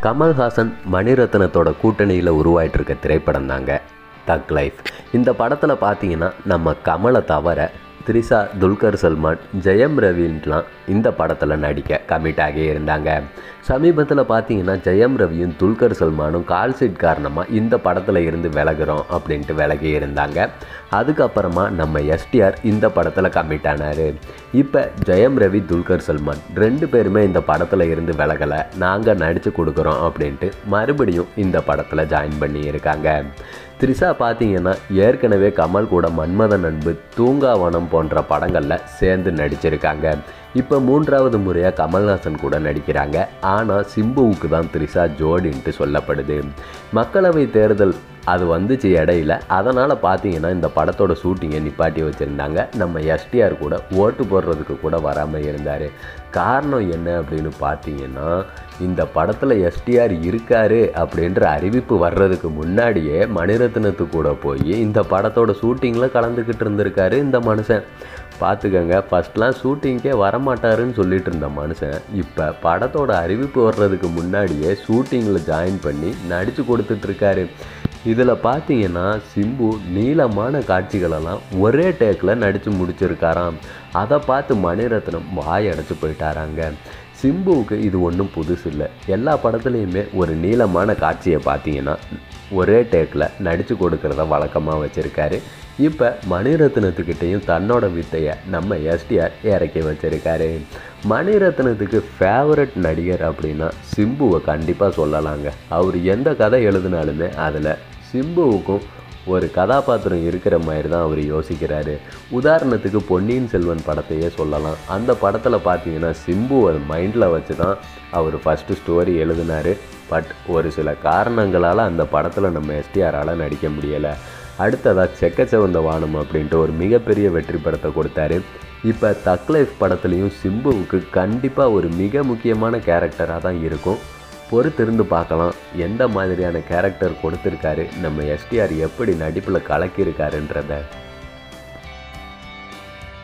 கமல்ஹாசன் மணிரத்னத்தோட கூட்டணியில் உருவாயிட்டு இருக்க திரைப்படம் தாங்க தக் லைஃப் இந்த படத்தில் பார்த்தீங்கன்னா நம்ம கமலை தவிர த்ரிஷா துல்கர் சல்மான் ஜெயம் ரவின்லாம் இந்த படத்தில் நடிக்க கமிட் ஆகி இருந்தாங்க சமீபத்தில் பார்த்தீங்கன்னா ஜெயம் ரவியும் துல்கர் சல்மானும் கால் சீட் காரணமாக இந்த படத்தில் இருந்து விலகுறோம் அப்படின்ட்டு விலகி இருந்தாங்க அதுக்கப்புறமா நம்ம எஸ்டிஆர் இந்த படத்தில் கமிட் ஆனார் இப்போ ஜெயம் ரவி துல்கர் சல்மான் ரெண்டு பேருமே இந்த படத்தில் இருந்து விலகலை நாங்கள் நடித்து கொடுக்குறோம் அப்படின்ட்டு மறுபடியும் இந்த படத்தில் ஜாயின் பண்ணி இருக்காங்க த்ரிஷா பார்த்தீங்கன்னா ஏற்கனவே கமல் கூட மன்மதன் அன்பு தூங்காவனம் போன்ற படங்களில் சேர்ந்து நடிச்சிருக்காங்க இப்போ மூன்றாவது முறையாக கமல்ஹாசன் கூட நடிக்கிறாங்க ஆனால் சிம்புவுக்கு தான் த்ரிஷா ஜோடின்ட்டு சொல்லப்படுது மக்களவை தேர்தல் அது வந்துச்சு இடையில அதனால் பார்த்தீங்கன்னா இந்த படத்தோட ஷூட்டிங்கை நிப்பாட்டி வச்சுருந்தாங்க நம்ம எஸ்டிஆர் கூட ஓட்டு போடுறதுக்கு கூட வராமல் இருந்தார் காரணம் என்ன அப்படின்னு பார்த்தீங்கன்னா இந்த படத்தில் எஸ்டிஆர் இருக்காரு அப்படின்ற அறிவிப்பு வர்றதுக்கு முன்னாடியே மணிரத்னத்து கூட போய் இந்த படத்தோட ஷூட்டிங்கில் கலந்துக்கிட்டு இருந்திருக்காரு இந்த மனுஷன் பார்த்துக்கங்க ஃபஸ்ட்லாம் ஷூட்டிங்கே வரமாட்டாருன்னு சொல்லிட்டு இருந்த மனுஷன் இப்போ படத்தோட அறிவிப்பு வர்றதுக்கு முன்னாடியே ஷூட்டிங்கில் ஜாயின் பண்ணி நடித்து கொடுத்துட்ருக்காரு இதில் பார்த்தீங்கன்னா சிம்பு நீளமான காட்சிகளெல்லாம் ஒரே டேக்கில் நடித்து முடிச்சிருக்காராம் அதை பார்த்து மணிரத்னம் வாய் அடைச்சு போயிட்டாராங்க சிம்புவுக்கு இது ஒன்றும் புதுசு இல்லை எல்லா படத்துலையுமே ஒரு நீளமான காட்சியை பார்த்தீங்கன்னா ஒரே டேக்கில் நடித்து கொடுக்கறத வழக்கமாக வச்சுருக்காரு இப்போ மணிரத்னத்துக்கிட்டேயும் தன்னோட வித்தையை நம்ம எஸ்டிஆர் இறக்கி வச்சிருக்காரு மணிரத்னத்துக்கு ஃபேவரட் நடிகர் அப்படின்னா சிம்புவை கண்டிப்பாக சொல்லலாங்க அவர் எந்த கதை எழுதினாலுமே அதில் சிம்புவுக்கும் ஒரு கதாபாத்திரம் இருக்கிற மாதிரி தான் அவர் யோசிக்கிறாரு உதாரணத்துக்கு பொன்னியின் செல்வன் படத்தையே சொல்லலாம் அந்த படத்தில் பார்த்தீங்கன்னா சிம்புவை மைண்டில் வச்சு தான் அவர் ஃபஸ்ட்டு ஸ்டோரி எழுதினார் பட் ஒரு சில காரணங்களால் அந்த படத்தில் நம்ம எஸ்டிஆரால் நடிக்க முடியலை அடுத்ததாக செக்க செவந்த வானம் அப்படின்ட்டு ஒரு மிகப்பெரிய வெற்றி படத்தை கொடுத்தாரு இப்போ தக் லைஃப் படத்துலேயும் சிம்புவுக்கு கண்டிப்பாக ஒரு மிக முக்கியமான கேரக்டராக தான் இருக்கும் பொறுத்திருந்து பார்க்கலாம் எந்த மாதிரியான கேரக்டர் கொடுத்துருக்காரு நம்ம எஸ்டிஆர் எப்படி நடிப்பில் கலக்கியிருக்காருன்றத